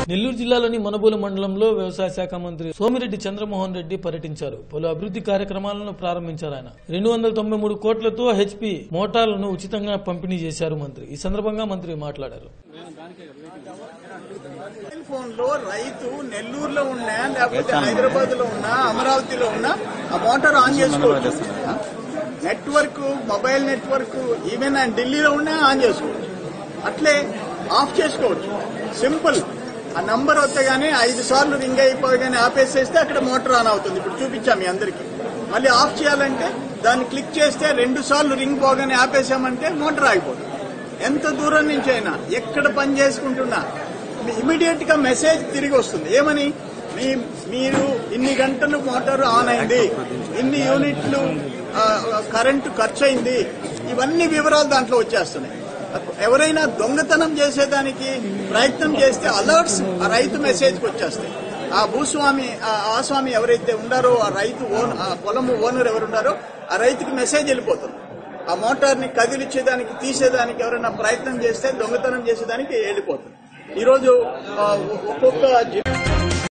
నెల్లూరు జిల్లాలోని మనబోలు మండలంలో వ్యవసాయ శాఖ మంత్రి సోమిరెడ్డి చంద్రమోహన్ రెడ్డి పర్యటించారు పలు అభివృద్ధి కార్యక్రమాలను ప్రారంభించారు ఆయన రెండు వందల తొంభై మూడు కోట్లతో హెచ్పి మోటార్లను ఉచితంగా పంపిణీ చేశారు మంత్రి ఈ సందర్భంగా మంత్రి మాట్లాడారు మొబైల్ ఫోన్ లో రైతు నెల్లూరులో ఉన్నా లేకపోతే హైదరాబాద్ లో ఉన్నా అమరావతిలో ఉన్నా ఆ మోటార్ ఆన్ చేసుకోవచ్చు నెట్వర్క్ మొబైల్ నెట్వర్క్ ఈవెన్ ఆయన ఢిల్లీలో ఉన్నా ఆన్ చేసుకోవచ్చు అట్లే ఆఫ్ చేసుకోవచ్చు సింపుల్ ఆ నంబర్ వస్తేగానే ఐదు సార్లు రింగ్ అయిపోగానే ఆపేసేస్తే అక్కడ మోటార్ ఆన్ అవుతుంది ఇప్పుడు చూపించాం మీ అందరికి మళ్ళీ ఆఫ్ చేయాలంటే దాన్ని క్లిక్ చేస్తే రెండు సార్లు రింగ్ పోగానే ఆపేసామంటే మోటార్ ఆగిపోతుంది ఎంత దూరం నుంచి అయినా ఎక్కడ పని చేసుకుంటున్నా ఇమీడియట్ గా మెసేజ్ తిరిగి వస్తుంది ఏమని మీ మీరు ఇన్ని గంటలు మోటార్ ఆన్ అయింది ఇన్ని యూనిట్లు ఆ, కరెంటు ఖర్చు అయింది ఇవన్నీ వివరాలు దాంట్లో వచ్చేస్తున్నాయి ఎవరైనా దొంగతనం చేసేదానికి ప్రయత్నం చేస్తే అలర్ట్స్ ఆ రైతు మెసేజ్కి వచ్చేస్తాయి ఆ భూస్వామి ఆ- ఆ స్వామి ఎవరైతే ఉన్నారో ఆ రైతు ఓన్ ఆ పొలము ఓనర్ ఎవరున్నారో ఆ రైతుకి మెసేజ్ వెళ్ళిపోతుంది ఆ మోటార్ ని కదిలిచ్చేదానికి తీసేదానికి ఎవరైనా ప్రయత్నం చేస్తే దొంగతనం చేసేదానికి వెళ్ళిపోతుంది ఈరోజు ఆ, ఒక్కొక్క జిల్లా